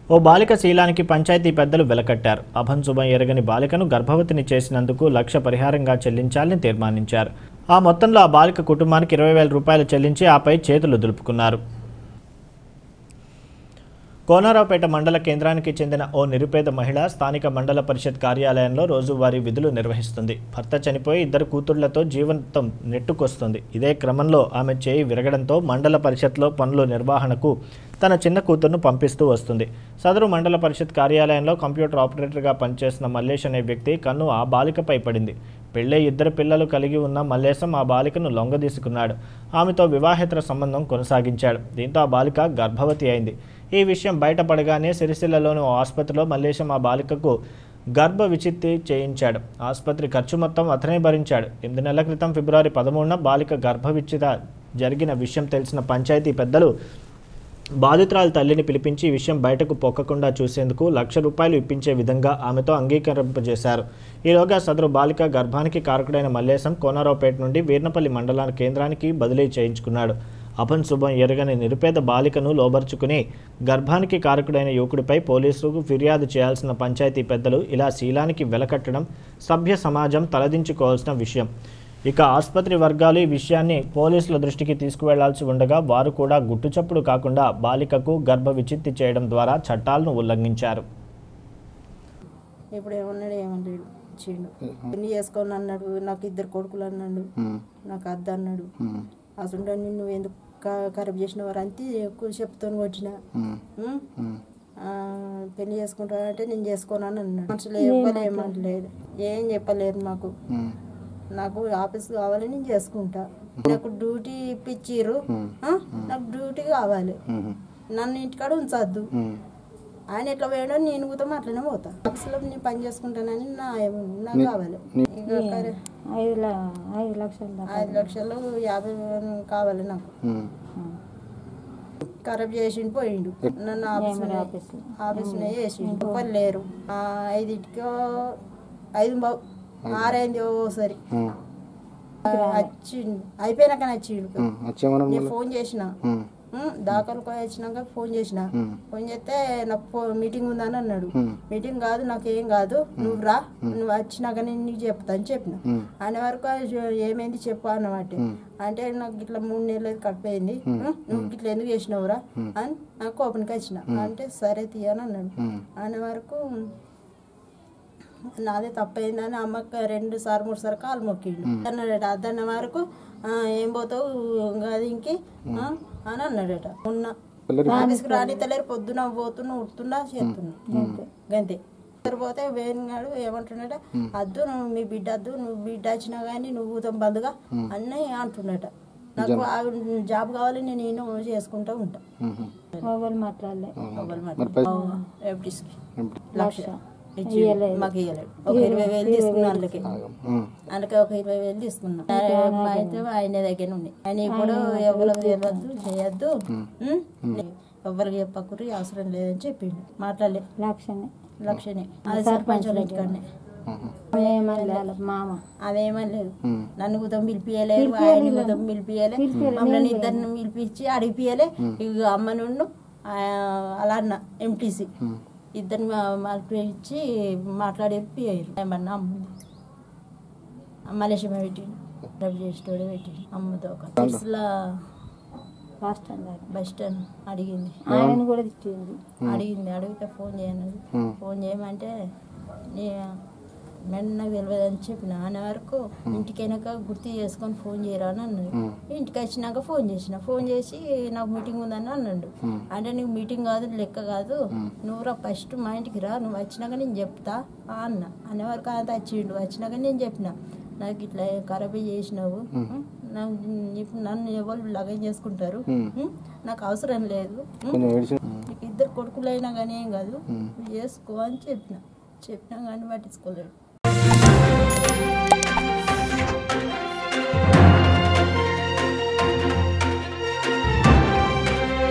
ఓ బాలిక శీలానికి పంచాయతీ పెద్దలు వెలకట్టారు అభంశుభం ఎరగని బాలికను గర్భవతిని చేసినందుకు లక్ష పరిహారంగా చెల్లించాలని తీర్మానించారు ఆ మొత్తంలో ఆ బాలిక కుటుంబానికి ఇరవై వేల రూపాయలు చెల్లించి ఆపై చేతులు దులుపుకున్నారు కోనరావుపేట మండల కేంద్రానికి చెందిన ఓ నిరుపేద మహిళ స్థానిక మండల పరిషత్ కార్యాలయంలో రోజువారీ విధులు నిర్వహిస్తుంది భర్త చనిపోయి ఇద్దరు కూతుళ్లతో జీవితం నెట్టుకొస్తుంది ఇదే క్రమంలో ఆమె చేయి విరగడంతో మండల పరిషత్లో పనుల నిర్వహణకు తన చిన్న కూతురును పంపిస్తూ వస్తుంది సదరు మండల పరిషత్ కార్యాలయంలో కంప్యూటర్ ఆపరేటర్గా పనిచేస్తున్న మల్లేష్ అనే వ్యక్తి కన్ను ఆ బాలికపై పడింది పెళ్ళై ఇద్దరు పిల్లలు కలిగి ఉన్న మల్లేశం ఆ బాలికను లొంగదీసుకున్నాడు ఆమెతో వివాహేతర సంబంధం కొనసాగించాడు దీంతో ఆ బాలిక గర్భవతి అయింది ఈ విషయం బయటపడగానే సిరిసిల్లలోని ఓ ఆసుపత్రిలో మల్లేశం ఆ బాలికకు గర్భ విచిత్తి చేయించాడు ఆసుపత్రి ఖర్చు మొత్తం అతనే భరించాడు ఎనిమిది నెలల క్రితం ఫిబ్రవరి పదమూడున బాలిక గర్భ విచ్చిత జరిగిన విషయం తెలిసిన పంచాయతీ పెద్దలు బాధితురాలి తల్లిని పిలిపించి ఈ విషయం బయటకు పొక్కకుండా చూసేందుకు లక్ష రూపాయలు ఇప్పించే విధంగా ఆమెతో అంగీకరింపజేశారు ఈలోగా సదరు బాలిక గర్భానికి కారకుడైన మల్లేశం కోనారావుపేట నుండి వీర్నపల్లి మండల కేంద్రానికి బదిలీ చేయించుకున్నాడు అపన్ శుభం ఎరగని నిరుపేద బాలికను లోబర్చుకుని గర్భానికి కారకుడైన యువకుడిపై పోలీసులకు ఫిర్యాదు చేయాల్సిన పంచాయతీ పెద్దలు ఇలా శీలానికి వెలకట్టడం సభ్య సమాజం తలదించుకోవాల్సిన విషయం ఇక ఆసుపత్రి వర్గాలు ఈ విషయాన్ని పోలీసుల దృష్టికి తీసుకువెళ్లాల్సి ఉండగా వారు కూడా గుట్టుచప్పుడు కాకుండా బాలికకు గర్భ విచిత్తి చేయడం ద్వారా చట్టాలను ఉల్లంఘించారు ఇప్పుడు ఏమన్నాడు ఏమన్నాడు ఇచ్చిండు పెళ్లి చేసుకొని అన్నాడు నాకు ఇద్దరు కొడుకులు అన్నాడు నాకు అద్ద అన్నాడు అసలు నువ్వు ఎందుకు క- ఖరాబ్ చేసినవారు అంతే ఎక్కువ చెప్తాను కొట్టిన ఉం? ఆ, పెళ్లి చేసుకుంటా అంటే నేను చేసుకోను అని అన్నాడు మనుషులు ఎవ్వరు ఏమంటలేదు ఏం చెప్పలేరు మాకు నాకు ఆఫీస్ కావాలి నేను చేసుకుంటా నాకు డ్యూటీ ఇప్పించిర్రు ఆ? నాకు డ్యూటీ కావాలి నన్ను ఇంటికాడ ఉంచద్దు ఆయన ఎట్లా పోయాడో నేను కూడా అట్లనే పోతా ఆఫీస్లో నేను పని చేసుకుంటానని నా నాకు కావాలి ఇక కరే- ఐదు ల- ఐదు లక్షల దాకా ఐదు లక్షలు యాభై వేలు కావాలి నాకు ఖరాబ్ చేసిండు పోయిండు నన్ను ఆఫీస్ ఆఫీస్లో. ఆఫీస్లో చేసిండు ఎవరు లేరు ఆ, ఐదింటికో ఐదు బావు ఆరైంది ఓసారి వచ్చిండు అయిపోయినాక నచ్చిండు వచ్చేమన్నా నేను ఫోన్ చేసిన ఉం, దాఖలకు వచ్చినాక ఫోన్ చేసిన ఫోన్ చేస్తే నాకు ఫో- మీటింగ్ ఉందని అన్నాడు మీటింగ్ కాదు నాకు ఏం కాదు నువ్వు రా నువ్వు వచ్చినాక నేను నీకు చెప్తా అని చెప్పిన ఆయన వరకు ఆ ఏమైంది చెప్పు అన్నమాట అంటే నాకు ఇట్లా మూడు నెలలు కడిపోయింది నువ్వు ఇట్లా ఎందుకు చేసినావురా అని నాకు కోపనికి వచ్చిన అంటే సరే తీయని అన్నాడు ఆయన వరకు నాదే తప్పైందని అమ్మకి రెండు సార్లు మూడు సార్లు కాలు మొక్కిండు అన్నాడట అద్దన్న వరకు "ఆ, ఏం పోతావు అది ఇంకి ఆ?" అని అన్నాడట ఉన్న ఆఫీస్కి రానితలేరు పొద్దున పోతున్నా ఉడుతున్నా చేస్తున్నా గంతే పోతే వేణుగాడు ఏమంటున్నాడ అద్దు నువ్వు మీ బిడ్డ అద్దు నువ్వు బిడ్డ వచ్చినా కానీ నువ్వు ఊతం బందుగా అన్నీ అంటున్నట నాకు ఆ జాబ్ కావాలి నేను ఈయన చేసుకుంటూ ఉంటా ఎవరు మాట్లాడలే మొబైల్ మాట ఎఫ్డీస్కి లక్ష ఇచ్చి మాకు ఇవ్వలేడు ఒక ఇరవై వేలు తీసుకున్నా అందుకే అందుకే ఒక ఇరవై వేలు తీసుకున్నా మా అయితే ఆయన దగ్గర ఉంది ఆయన ఇప్పుడు ఎవరికి తెలియద్దు చేయొద్దు ఉం? ఎవరికి చెప్పకురి అవసరం లేదని చెప్పిండు మాట్లాడలే లక్షనే లక్షనే అది సర్పంచ్ వాళ్ళ ఇంటికాడనే ఏమన్నా మామ అదేమని లేదు నన్ను గుతం పిలిపియలేరు ఆయన గుతం పిలిపియలే మమ్మల్ని ఇద్దరిని పిలిపించి అడిగిపియలే ఇక అమ్మ నుండు ఆ, అలా అన్న ఎంటీసీ ఇద్దరిని పిలిపించి మాట్లాడి పియ్యారు ఏమన్నా అమ్మ మలేషియా పెట్టిండు రవి చేసేటోడే పెట్టిండు అమ్మతో ఒక సిక్స్లా లాస్ట్ టైం దాకా బస్ స్టాండ్ అడిగింది ఆయన కూడా తిట్టింది అడిగింది అడిగితే ఫోన్ చేయనది ఫోన్ చేయమంటే నీ మేడం నాకు తెలియదు అని చెప్పిన అనే వరకు ఇంటికి అయినాక గుర్తు చేసుకొని ఫోన్ చేయరా అని అన్నది ఇంటికి వచ్చినాక ఫోన్ చేసిన ఫోన్ చేసి నాకు మీటింగ్ ఉందని అన్నాడు అంటే నీకు మీటింగ్ కాదు లెక్క కాదు నువ్వు రా ఫస్ట్ మా ఇంటికి రా నువ్వు వచ్చినాక నేను చెప్తా ఆ అన్న అనే వరకు అంత వచ్చిండు వచ్చినాక నేను చెప్పిన నాకు ఇట్లా ఖరాబ్ చేసినావు నాకు ఇప్పుడు నన్ను ఎవరు లగన్ చేసుకుంటారు ఉం? నాకు అవసరం లేదు ఉం? కొంచెం ఏడిచి నీకు ఇద్దరు కొడుకులైనా కానీ ఏం కాదు నువ్వు చేసుకో అని చెప్పిన చెప్పినా కానీ పట్టించుకోలేడు